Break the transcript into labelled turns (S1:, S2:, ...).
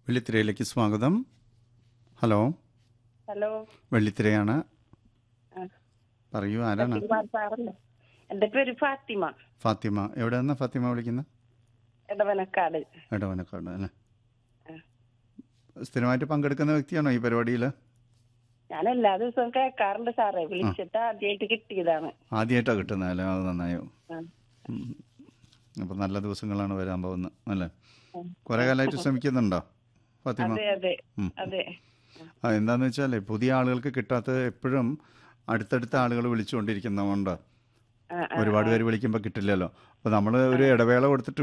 S1: വെള്ളിത്തിരയിലേക്ക് സ്വാഗതം hello
S2: hello
S1: വെള്ളിത്തിരയാണ്
S2: ആ.
S1: പറയൂ ആരാണ്
S2: ഫാത്തിമ സാറല്ലേ എൻ്റെ പേര് ഫാത്തിമ
S1: ഫാത്തിമ എവിടെ നിന്നാ ഫാത്തിമ വിളിക്കുന്നത്
S2: എടവനക്കാട്
S1: ഇടവനക്കാട് അല്ലേ
S2: ആ.
S1: സ്ഥിരമായിട്ട് പങ്കെടുക്കുന്ന വ്യക്തിയാണോ ഈ പരിപാടിയിൽ
S2: ഞാൻ എല്ലാ ദിവസവും കേൾക്കാറുണ്ട് സാറേ വിളിച്ചിട്ട് ആദ്യമായിട്ട് കിട്ടിയതാണ്
S1: ആദ്യമായിട്ടാണ് കിട്ടുന്നത് അല്ലേ അത് നന്നായോ
S2: ആ.
S1: അപ്പം നല്ല ദിവസങ്ങളാണ് വരാൻ പോകുന്നത് അല്ലേ
S2: ആ.
S1: കുറേ കാലമായിട്ട് ശ്രമിക്കുന്നുണ്ടോ ഫാത്തിമ
S2: അതെ അതെ
S1: ഉം.
S2: അതെ
S1: ആ, എന്താന്ന് വെച്ചാലേ പുതിയ ആളുകൾക്ക് കിട്ടാത്തത് എപ്പോഴും അടുത്തടുത്ത ആളുകൾ വിളിച്ചുകൊണ്ടിരിക്കുന്നതുകൊണ്ട്
S2: ആ, ആ,
S1: ഒരുപാട് പേര് വിളിക്കുമ്പോൾ കിട്ടില്ലല്ലോ അപ്പോൾ നമ്മൾ ഒരു ഇടവേള കൊടുത്തിട്ട്